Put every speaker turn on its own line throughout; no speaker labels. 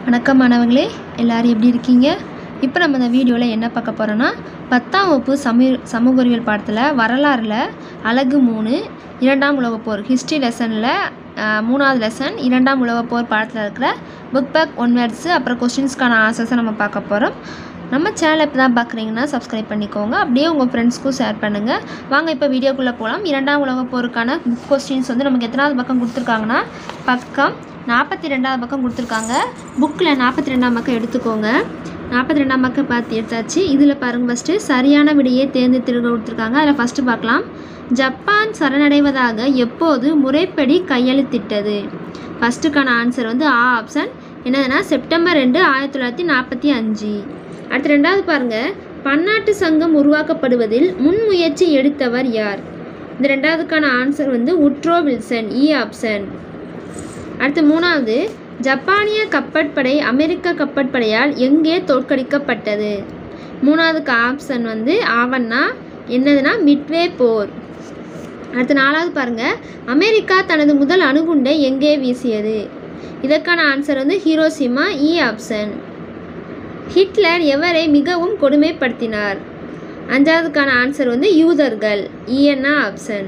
வணக்கம் மாணவர்களே எல்லாரும் எப்படி இருக்கீங்க இப்போ நம்ம இந்த வீடியோவில் என்ன பார்க்க போகிறோன்னா பத்தாம் வகுப்பு சமூக சமூக அறிவியல் பாடத்தில் வரலாறில் அழகு மூணு இரண்டாம் உலகப் போர் ஹிஸ்ட்ரி லெசனில் மூணாவது லெசன் இரண்டாம் உலகப் போர் பாடத்தில் இருக்கிற புக் பேக் ஒன் வேர்ட்ஸு அப்புறம் கொஸ்டின்ஸ்க்கான ஆன்சர்ஸை நம்ம பார்க்க போகிறோம் நம்ம சேனலை இப்போ தான் பார்க்குறீங்கன்னா சப்ஸ்கிரைப் பண்ணிக்கோங்க அப்படியே உங்கள் ஃப்ரெண்ட்ஸ்க்கும் ஷேர் பண்ணுங்கள் வாங்க இப்போ வீடியோக்குள்ளே போகலாம் இரண்டாம் உலகப் போருக்கான புக் கொஸ்டின்ஸ் வந்து நமக்கு எத்தனாவது பக்கம் கொடுத்துருக்காங்கன்னா பக்கம் நாற்பத்தி ரெண்டாவது பக்கம் கொடுத்துருக்காங்க புக்கில் நாற்பத்தி ரெண்டாம் பக்கம் எடுத்துக்கோங்க நாற்பத்தி ரெண்டாம் பக்கம் பார்த்து எடுத்தாச்சு இதில் பாருங்கள் ஃபஸ்ட்டு சரியான விடையை தேர்ந்தெடுத்து கொடுத்துருக்காங்க அதில் ஃபஸ்ட்டு பார்க்கலாம் ஜப்பான் சரணடைவதாக எப்போது முறைப்படி கையெழுத்திட்டது ஃபஸ்ட்டுக்கான ஆன்சர் வந்து ஆ ஆப்ஷன் என்னதுன்னா செப்டம்பர் ரெண்டு ஆயிரத்தி தொள்ளாயிரத்தி நாற்பத்தி அஞ்சு அடுத்து ரெண்டாவது பாருங்கள் பன்னாட்டு சங்கம் உருவாக்கப்படுவதில் முன்முயற்சி எடுத்தவர் யார் இந்த ரெண்டாவதுக்கான ஆன்சர் வந்து உட்ரோ வில்சன் இ ஆப்ஷன் அடுத்து மூணாவது ஜப்பானிய கப்பற்படை அமெரிக்க கப்பற்படையால் எங்கே தோற்கடிக்கப்பட்டது மூணாவதுக்கு ஆப்ஷன் வந்து ஆவன்னா என்னதுன்னா மிட்வே போர் அடுத்து நாலாவது பாருங்க அமெரிக்கா தனது முதல் அணுகுண்டை எங்கே வீசியது இதற்கான ஆன்சர் வந்து ஹீரோசிமா இ ஆப்ஷன் ஹிட்லர் எவரை மிகவும் கொடுமைப்படுத்தினார் அஞ்சாவதுக்கான ஆன்சர் வந்து யூதர்கள் இஎன்ஆ ஆப்ஷன்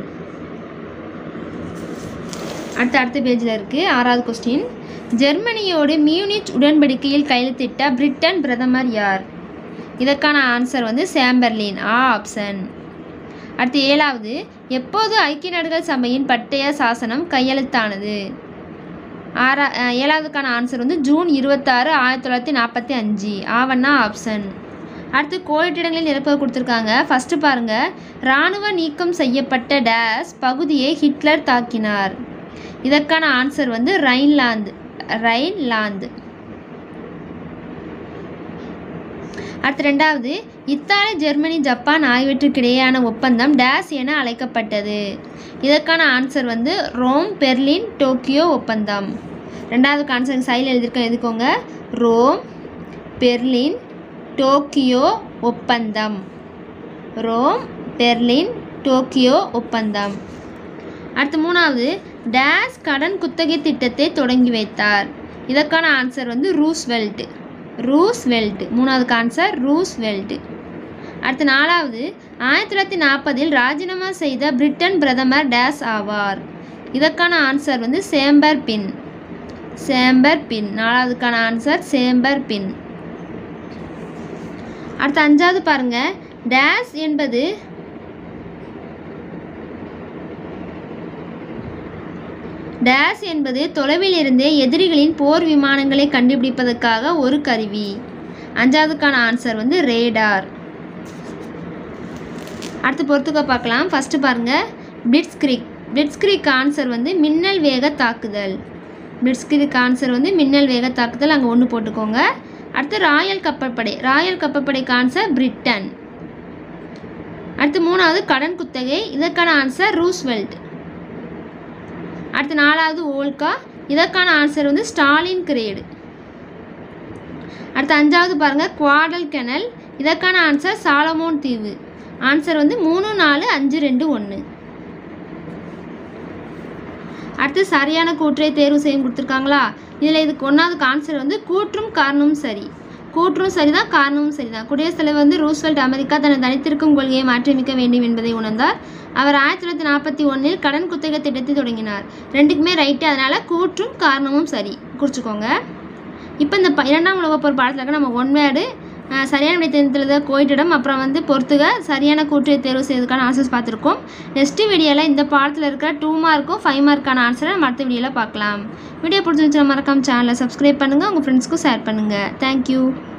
அடுத்த அடுத்த பேஜில் இருக்குது ஆறாவது கொஸ்டின் ஜெர்மனியோடு மியூனிச் உடன்படிக்கையில் கையெழுத்திட்ட பிரிட்டன் பிரதமர் யார் இதற்கான ஆன்சர் வந்து சேம்பர்லின் ஆ ஆப்ஷன் அடுத்து ஏழாவது எப்போது ஐக்கிய நாடுகள் சபையின் பட்டய சாசனம் கையெழுத்தானது ஆறா அஹ் ஏழாவதுக்கான ஆன்சர் வந்து ஜூன் இருபத்தாறு ஆயிரத்தி தொள்ளாயிரத்தி நாற்பத்தி அஞ்சு ஆவண்ணா ஆப்ஷன் அடுத்து கோடிட்டிடங்களில் நிரப்ப கொடுத்துருக்காங்க ஃபஸ்ட்டு பாருங்கள் இராணுவ நீக்கம் செய்யப்பட்ட டேஸ் பகுதியை ஹிட்லர் தாக்கினார் இதற்கான ஆன்சர் வந்து ரைன்லாந்து ரைன்லாந்து அடுத்து ரெண்டாவது இத்தாலி ஜெர்மனி ஜப்பான் ஆகியவற்றுக்கிடையேயான ஒப்பந்தம் டேஸ் என அழைக்கப்பட்டது இதற்கான ஆன்சர் வந்து ரோம் பெர்லின் டோக்கியோ ஒப்பந்தம் ரெண்டாவது ஆன்சர் சைடில் எழுதியிருக்க எழுதிக்கோங்க ரோம் பெர்லின் டோக்கியோ ஒப்பந்தம் ரோம் பெர்லின் டோக்கியோ ஒப்பந்தம் அடுத்து மூணாவது டேஸ் கடன் குத்தகை திட்டத்தை தொடங்கி வைத்தார் இதற்கான ஆன்சர் வந்து ரூஸ்வெல்ட் ரூஸ்வெல்ட் மூணாவதுக்கு ஆன்சர் ரூஸ்வெல்ட் அடுத்து நாலாவது ஆயிரத்தி தொள்ளாயிரத்தி நாற்பதில் ராஜினாமா செய்த பிரிட்டன் பிரதமர் டேஸ் ஆவார் இதற்கான answer Chamberlain Chamberlain பின் நாலாவதுக்கான ஆன்சர் சேம்பர் பின் அடுத்து அஞ்சாவது பாருங்க டேஸ் என்பது டேஸ் என்பது தொலைவில் இருந்தே எதிரிகளின் போர் விமானங்களை கண்டுபிடிப்பதற்காக ஒரு கருவி அஞ்சாவதுக்கான ஆன்சர் வந்து ரேடார் அடுத்து பொறுத்துக்க பார்க்கலாம் ஃபஸ்ட்டு பாருங்கள் பிளிட்ஸ்கிரிக் பிளிட்ஸ்கிரிக் ஆன்சர் வந்து மின்னல் வேக தாக்குதல் பிளிட்ஸ்கிரிக் ஆன்சர் வந்து மின்னல் வேக தாக்குதல் அங்கே ஒன்று போட்டுக்கோங்க அடுத்து ராயல் கப்பற்படை ராயல் கப்பற்படைக்கு ஆன்சர் பிரிட்டன் அடுத்து மூணாவது கடன் குத்தகை இதற்கான ஆன்சர் ரூஸ்வெல்ட் அடுத்து நாலாவது ஓல்கா இதற்கான ஆன்சர் வந்து ஸ்டாலின் கிரேடு அடுத்து அஞ்சாவது பாருங்கள் குவாடல் கெனல் இதற்கான ஆன்சர் சாலமோன் தீவு ஆன்சர் வந்து மூணு நாலு அஞ்சு ரெண்டு ஒன்று அடுத்து சரியான கூற்றை தேர்வு செய்யும் கொடுத்துருக்காங்களா இதில் இதுக்கு ஒன்றாவதுக்கு ஆன்சர் வந்து கூற்றும் காரணமும் சரி கூற்றும் சரிதான் காரணமும் சரிதான் குடியரசுத் தலைவர் வந்து ரூஸ்வெல்ட் அமெரிக்கா தனது தனித்திருக்கும் கொள்கையை மாற்றியமைக்க வேண்டும் என்பதை உணர்ந்தார் அவர் ஆயிரத்தி தொள்ளாயிரத்தி நாற்பத்தி ஒன்றில் கடன் குத்தகை திட்டத்தை தொடங்கினார் ரெண்டுக்குமே ரைட்டு அதனால் கூற்றும் காரணமும் சரி குறிச்சிக்கோங்க இப்போ இந்த ப இரண்டாம் உலகப் போர் பாடத்தில் இருக்க நம்ம ஒன் வேர்டு சரியான விடை தேர்ந்தெழுத கோயிட்டிடம் அப்புறம் வந்து பொறுத்துக சரியான கூற்றை தேர்வு செய்வதற்கான ஆன்சர்ஸ் பார்த்துருக்கோம் நெக்ஸ்ட் வீடியோவில் இந்த பாடத்தில் இருக்கிற டூ மார்க்கும் ஃபைவ் மார்க்கான ஆன்சரை நம்ம அடுத்த வீடியோவில் பார்க்கலாம் வீடியோ பிடிச்சிருந்துச்சுன்னா மறக்காம சேனலை சப்ஸ்கிரைப் பண்ணுங்கள் உங்கள் ஃப்ரெண்ட்ஸ்க்கும் ஷேர் பண்ணுங்கள் தேங்க்யூ